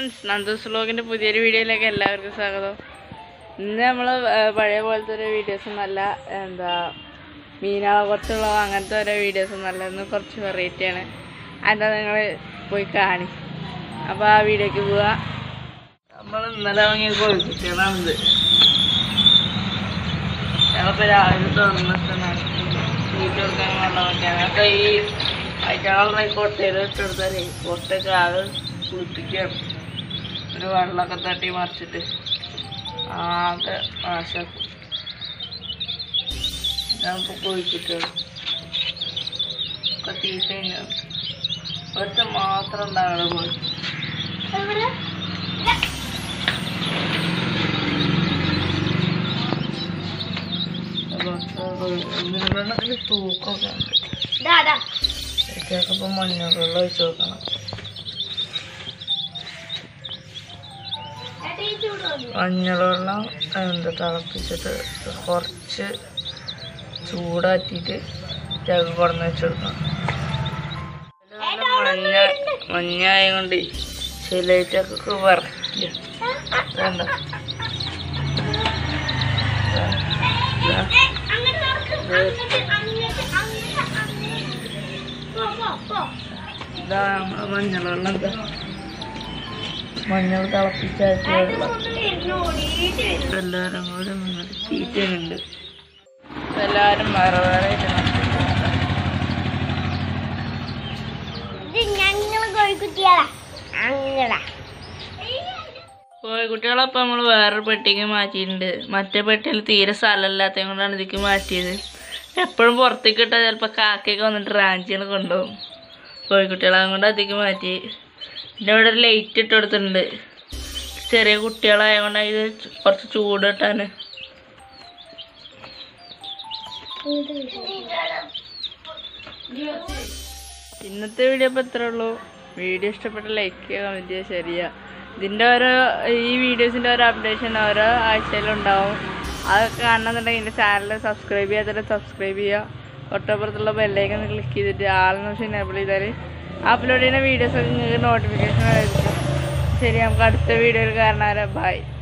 Friends Nandu's വ്ലോഗിൻ്റെ പുതിയൊരു വീഡിയോയിലേക്ക് എല്ലാവർക്കും സ്വാഗതം ഇന്ന് നമ്മൾ പഴയ പോലത്തെ ഒരു വീഡിയോസ് ഒന്നല്ല എന്താ മീനാളെ കുറച്ചുള്ള അങ്ങനത്തെ ഓരോ വീഡിയോസ് ഒന്നല്ല ഇന്ന് കുറച്ച് വെറൈറ്റിയാണ് അതാ നിങ്ങൾ പോയി കാണി അപ്പോൾ ആ വീഡിയോക്ക് പോവാ നമ്മൾ ഇന്നലെ വാങ്ങിയ കോഴിക്കുട്ടികളാണിത് ഞങ്ങളിപ്പോൾ രാവിലെ തുറന്നിട്ടാണ് വീട്ടിൽ കൊടുക്കാൻ വെള്ളം ഞങ്ങൾക്ക് ഈ അയച്ചാളെ കൊട്ടയിൽ ഇട്ടെടുത്താലേ കൊട്ടയൊക്കെ ആകെ കുളിപ്പിക്കുകയാണ് ഒരു വെള്ളമൊക്കെ തട്ടി മറിച്ചിട്ട് ആകെ നാശാക്കും ഞാനിപ്പോൾ കോഴിക്കുട്ടികൾ ഒക്കെ തീറ്റ കഴിഞ്ഞാണ് ഒറ്റ മാത്രം ഉണ്ടാകണം പോയി വെള്ളത്തിൽ തൂക്കമൊക്കെ ഉണ്ട് ഇതൊക്കെ മഞ്ഞൾ വെള്ളം ഒഴിച്ച് നോക്കണം മഞ്ഞൾ വെള്ളം എന്താ തിളപ്പിച്ചിട്ട് കുറച്ച് ചൂടാക്കിയിട്ട് ചക കൊടുന്ന് വെച്ചെടുക്കണം മഞ്ഞ മഞ്ഞായ കൊണ്ട് ചിലയിട്ടൊക്കെ വറക്കില്ല വേണ്ട ഇതാ നമ്മളെ മഞ്ഞൾ വെള്ളം എന്താ മഞ്ഞൾ തിളപ്പിച്ചാക്കിയ വെള്ളം എല്ലാവരും കൂടെ നിന്നിട്ട് ചീറ്റുന്നുണ്ട് എല്ലാവരും വേറെ വേറെ ആയിട്ട് നട്ടിട്ടുണ്ട്. ഞങ്ങള് കോഴിക്കുട്ടികളാ ഞങ്ങളാ കോഴിക്കുട്ടികളപ്പം നമ്മൾ വേറൊരു പെട്ടിക്ക് മാറ്റിയിട്ടുണ്ട് മറ്റേ പെട്ടിയിൽ തീരെ സ്ഥലമില്ലാത്തത് കൊണ്ടാണ് ഇതിക്ക് മാറ്റിയത് എപ്പോഴും പുറത്തേക്ക് ഇട്ടാൽ ചിലപ്പോൾ കാക്കയൊക്കെ വന്നിട്ട് റാഞ്ചിയാണ് കൊണ്ടുപോകും കോഴിക്കുട്ടികളെ കൊണ്ട് അതിക്ക് മാറ്റി പിന്നെ ഇവിടെ ഒരു ലൈറ്റ് ഇട്ട് കൊടുത്തിട്ടുണ്ട് ചെറിയ കുട്ടികളായതുകൊണ്ട് ഇത് കുറച്ച് ചൂട് കിട്ടാൻ ഇന്നത്തെ വീഡിയോ ഇപ്പോൾ ഇത്രേ ഉള്ളൂ വീഡിയോ ഇഷ്ടപ്പെട്ട ലൈക്ക് ചെയ്യുക കമൻറ്റ് ചെയ്യുക ഷെയർ ചെയ്യുക ഇതിൻ്റെ ഓരോ ഈ വീഡിയോസിൻ്റെ ഓരോ അപ്ഡേഷൻ ഓരോ ആഴ്ചയിലും ഉണ്ടാവും അതൊക്കെ കാണണമെന്നുണ്ടെങ്കിൽ എൻ്റെ ചാനൽ സബ്സ്ക്രൈബ് ചെയ്യാതെ സബ്സ്ക്രൈബ് ചെയ്യുക തൊട്ടപ്പുറത്തുള്ള ബെല്ലൈക്കൺ ക്ലിക്ക് ചെയ്തിട്ട് ആളെന്ന് വെച്ചാൽ എനേബിൾ ചെയ്താൽ അപ്ലോഡ് ചെയ്യുന്ന വീഡിയോസൊക്കെ നിങ്ങൾക്ക് നോട്ടിഫിക്കേഷൻ ആയിരിക്കും ശരി നമുക്ക് അടുത്ത വീഡിയോയിൽ കാണാൻ ബൈ